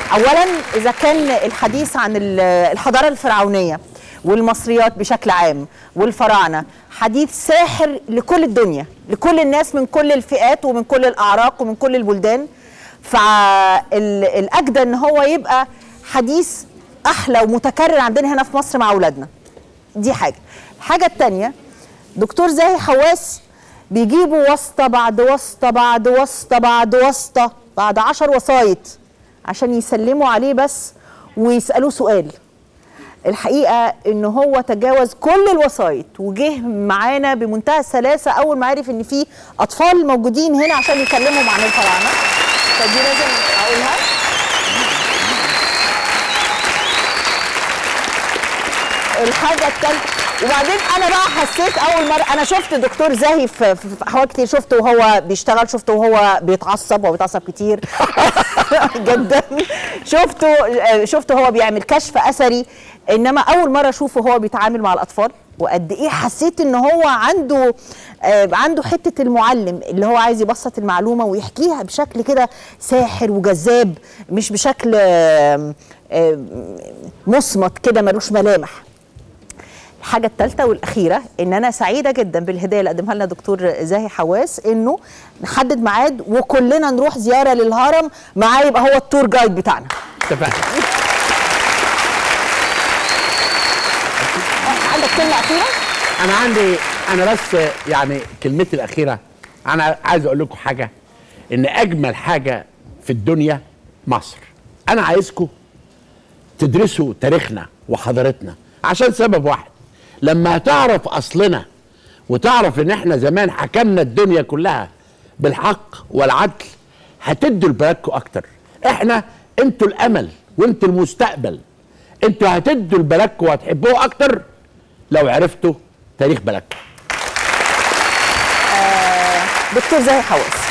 اولا اذا كان الحديث عن ال- الحضاره الفرعونيه والمصريات بشكل عام والفراعنه حديث ساحر لكل الدنيا لكل الناس من كل الفئات ومن كل الاعراق ومن كل البلدان فالاجدى ان هو يبقى حديث احلى ومتكرر عندنا هنا في مصر مع اولادنا دي حاجه الحاجه الثانيه دكتور زاهي حواس بيجيبوا واسطه بعد واسطه بعد واسطه بعد واسطه بعد عشر وسايط عشان يسلموا عليه بس ويسالوه سؤال الحقيقه ان هو تجاوز كل الوسايط وجه معانا بمنتهى السلاسه اول ما عرف ان في اطفال موجودين هنا عشان يكلمهم عن الفراعنه فدي لازم اقولها الحاجه الثالثه وبعدين انا بقى حسيت اول مره انا شفت دكتور زاهي في, في في احوال كتير شفته وهو بيشتغل شفته وهو بيتعصب وهو بيتعصب كتير جدا شفته شفته هو بيعمل كشف اثري انما اول مره اشوفه هو بيتعامل مع الاطفال وقد ايه حسيت ان هو عنده آه، عنده حته المعلم اللي هو عايز يبسط المعلومه ويحكيها بشكل كده ساحر وجذاب مش بشكل آه، آه، مصمت كده ملوش ملامح الحاجة الثالثة والأخيرة إن أنا سعيدة جدا بالهدية اللي قدمها لنا دكتور زاهي حواس إنه نحدد ميعاد وكلنا نروح زيارة للهرم معاه يبقى هو التور جايد بتاعنا. اتفقنا عندك كلمة أخيرة؟ انا عندي انا بس يعني كلمتي الاخيره انا عايز اقول لكم حاجه ان اجمل حاجه في الدنيا مصر انا عايزكم تدرسوا تاريخنا وحضارتنا عشان سبب واحد لما هتعرف اصلنا وتعرف ان احنا زمان حكمنا الدنيا كلها بالحق والعدل هتدوا لبلدكم اكتر احنا انتوا الامل وانتوا المستقبل انتوا هتدوا لبلدكم وهتحبوه اكتر لو عرفتوا تاريخ بلدكم دكتور زاهي حواس